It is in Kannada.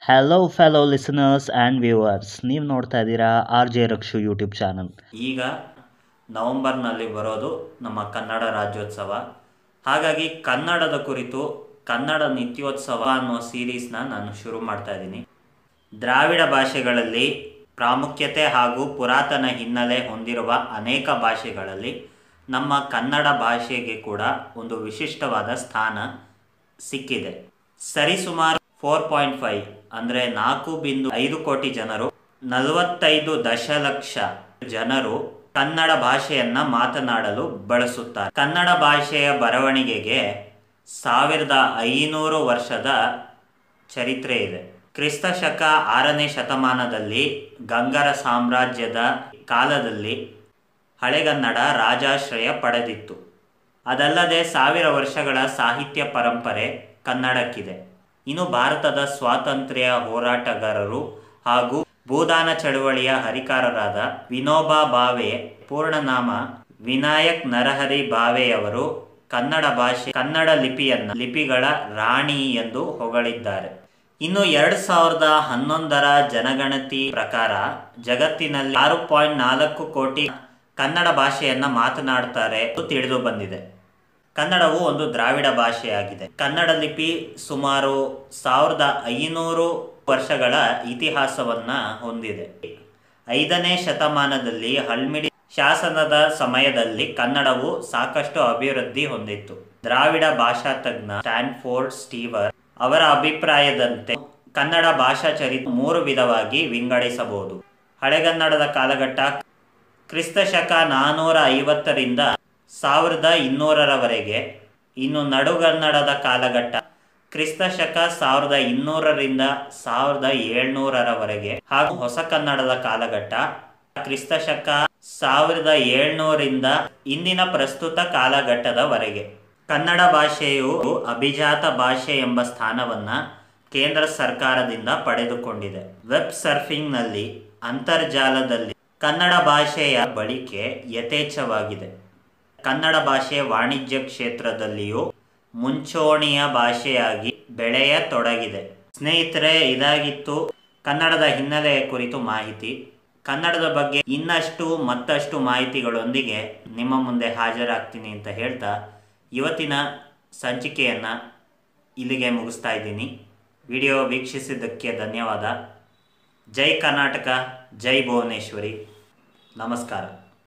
hello fellow listeners and viewers ನೀವು ನೋಡ್ತಾ ಇದ್ದೀರಾ R J Rakshu YouTube channel ಈಗ ನವೆಂಬರ್ನಲ್ಲಿ ಬರೋದು ನಮ್ಮ ಕನ್ನಡ ರಾಜ್ಯೋತ್ಸವ ಹಾಗಾಗಿ ಕನ್ನಡದ ಕುರಿತು ಕನ್ನಡ ನಿತ್ಯೋತ್ಸವ ಅನ್ನೋ ಸೀರೀಸ್ನ ನಾನು ಶುರು ಮಾಡ್ತಾ ಇದ್ದೀನಿ ದ್ರಾವಿಡ ಭಾಷೆಗಳಲ್ಲಿ ಪ್ರಾಮುಖ್ಯತೆ ಹಾಗೂ ಪುರಾತನ ಹಿನ್ನೆಲೆ ಹೊಂದಿರುವ ಅನೇಕ ಭಾಷೆಗಳಲ್ಲಿ ನಮ್ಮ ಕನ್ನಡ ಭಾಷೆಗೆ ಕೂಡ ಒಂದು ವಿಶಿಷ್ಟವಾದ ಸ್ಥಾನ ಸಿಕ್ಕಿದೆ ಸರಿಸುಮಾರು ಫೋರ್ ಪಾಯಿಂಟ್ ಫೈವ್ ಅಂದರೆ ನಾಲ್ಕು ಬಿಂದು ಐದು ಕೋಟಿ ಜನರು ನಲವತ್ತೈದು ದಶಲಕ್ಷ ಜನರು ಕನ್ನಡ ಭಾಷೆಯನ್ನ ಮಾತನಾಡಲು ಬಳಸುತ್ತಾರೆ ಕನ್ನಡ ಭಾಷೆಯ ಬರವಣಿಗೆಗೆ ಸಾವಿರದ ಐನೂರು ವರ್ಷದ ಚರಿತ್ರೆ ಇದೆ ಕ್ರಿಸ್ತ ಶಕ ಆರನೇ ಶತಮಾನದಲ್ಲಿ ಗಂಗರ ಸಾಮ್ರಾಜ್ಯದ ಕಾಲದಲ್ಲಿ ಹಳೆಗನ್ನಡ ರಾಜಾಶ್ರಯ ಪಡೆದಿತ್ತು ಅದಲ್ಲದೆ ಸಾವಿರ ವರ್ಷಗಳ ಸಾಹಿತ್ಯ ಪರಂಪರೆ ಕನ್ನಡಕ್ಕಿದೆ ಇನ್ನು ಭಾರತದ ಸ್ವಾತಂತ್ರ್ಯ ಹೋರಾಟಗಾರರು ಹಾಗೂ ಭೂದಾನ ಚಳುವಳಿಯ ಹರಿಕಾರರಾದ ವಿನೋಬಾ ಭಾವೆ ಪೂರ್ಣನಾಮ ವಿನಾಯಕ್ ನರಹರಿ ಭಾವೆಯವರು ಕನ್ನಡ ಭಾಷೆ ಕನ್ನಡ ಲಿಪಿಯನ್ನ ಲಿಪಿಗಳ ರಾಣಿ ಎಂದು ಹೊಗಳಿದ್ದಾರೆ ಇನ್ನು ಎರಡ್ ಸಾವಿರದ ಹನ್ನೊಂದರ ಜನಗಣತಿ ಪ್ರಕಾರ ಜಗತ್ತಿನಲ್ಲಿ ಆರು ಪಾಯಿಂಟ್ ನಾಲ್ಕು ಕೋಟಿ ಕನ್ನಡ ಭಾಷೆಯನ್ನ ಮಾತನಾಡ್ತಾರೆ ಎಂದು ತಿಳಿದು ಬಂದಿದೆ ಕನ್ನಡವು ಒಂದು ದ್ರಾವಿಡ ಭಾಷೆಯಾಗಿದೆ ಕನ್ನಡ ಲಿಪಿ ಸುಮಾರು ಸಾವಿರದ ಐನೂರು ವರ್ಷಗಳ ಇತಿಹಾಸವನ್ನ ಹೊಂದಿದೆ ಐದನೇ ಶತಮಾನದಲ್ಲಿ ಹಲ್ಮಿಡಿ ಶಾಸನದ ಸಮಯದಲ್ಲಿ ಕನ್ನಡವು ಸಾಕಷ್ಟು ಅಭಿವೃದ್ಧಿ ಹೊಂದಿತ್ತು ದ್ರಾವಿಡ ಭಾಷಾ ತಜ್ಞ ಸ್ಟ್ಯಾನ್ಫೋರ್ಡ್ ಸ್ಟೀವರ್ ಅವರ ಅಭಿಪ್ರಾಯದಂತೆ ಕನ್ನಡ ಭಾಷಾ ಚರಿತ್ರೆ ಮೂರು ವಿಧವಾಗಿ ವಿಂಗಡಿಸಬಹುದು ಹಳೆಗನ್ನಡದ ಕಾಲಘಟ್ಟ ಕ್ರಿಸ್ತ ಶಕ ನಾನ್ನೂರ ಐವತ್ತರಿಂದ ಸಾವಿರದ ಇನ್ನೂರರವರೆಗೆ ಇನ್ನು ನಡುಗನ್ನಡದ ಕಾಲಘಟ್ಟ ಕ್ರಿಸ್ತ ಶಕ ಸಾವಿರದ ಇನ್ನೂರರಿಂದ ಸಾವಿರದ ಏಳ್ನೂರರವರೆಗೆ ಹಾಗೂ ಹೊಸ ಕನ್ನಡದ ಕಾಲಘಟ್ಟ ಕ್ರಿಸ್ತ ಶಕ ಸಾವಿರದ ಏಳ್ನೂರಿಂದ ಇಂದಿನ ಪ್ರಸ್ತುತ ಕಾಲಘಟ್ಟದವರೆಗೆ ಕನ್ನಡ ಭಾಷೆಯು ಅಭಿಜಾತ ಭಾಷೆ ಎಂಬ ಸ್ಥಾನವನ್ನ ಕೇಂದ್ರ ಸರ್ಕಾರದಿಂದ ಪಡೆದುಕೊಂಡಿದೆ ವೆಬ್ ಸರ್ಫಿಂಗ್ನಲ್ಲಿ ಅಂತರ್ಜಾಲದಲ್ಲಿ ಕನ್ನಡ ಭಾಷೆಯ ಬಳಕೆ ಯಥೇಚ್ಛವಾಗಿದೆ ಕನ್ನಡ ಭಾಷೆ ವಾಣಿಜ್ಯ ಕ್ಷೇತ್ರದಲ್ಲಿಯೂ ಮುಂಚೂಣಿಯ ಭಾಷೆಯಾಗಿ ಬೆಳೆಯತೊಡಗಿದೆ ಸ್ನೇಹಿತರೆ ಇದಾಗಿತ್ತು ಕನ್ನಡದ ಹಿನ್ನೆಲೆಯ ಕುರಿತು ಮಾಹಿತಿ ಕನ್ನಡದ ಬಗ್ಗೆ ಇನ್ನಷ್ಟು ಮತ್ತಷ್ಟು ಮಾಹಿತಿಗಳೊಂದಿಗೆ ನಿಮ್ಮ ಮುಂದೆ ಹಾಜರಾಗ್ತೀನಿ ಅಂತ ಹೇಳ್ತಾ ಇವತ್ತಿನ ಸಂಚಿಕೆಯನ್ನು ಇಲ್ಲಿಗೆ ಮುಗಿಸ್ತಾ ಇದ್ದೀನಿ ವಿಡಿಯೋ ವೀಕ್ಷಿಸಿದ್ದಕ್ಕೆ ಧನ್ಯವಾದ ಜೈ ಕರ್ನಾಟಕ ಜೈ ಭುವನೇಶ್ವರಿ ನಮಸ್ಕಾರ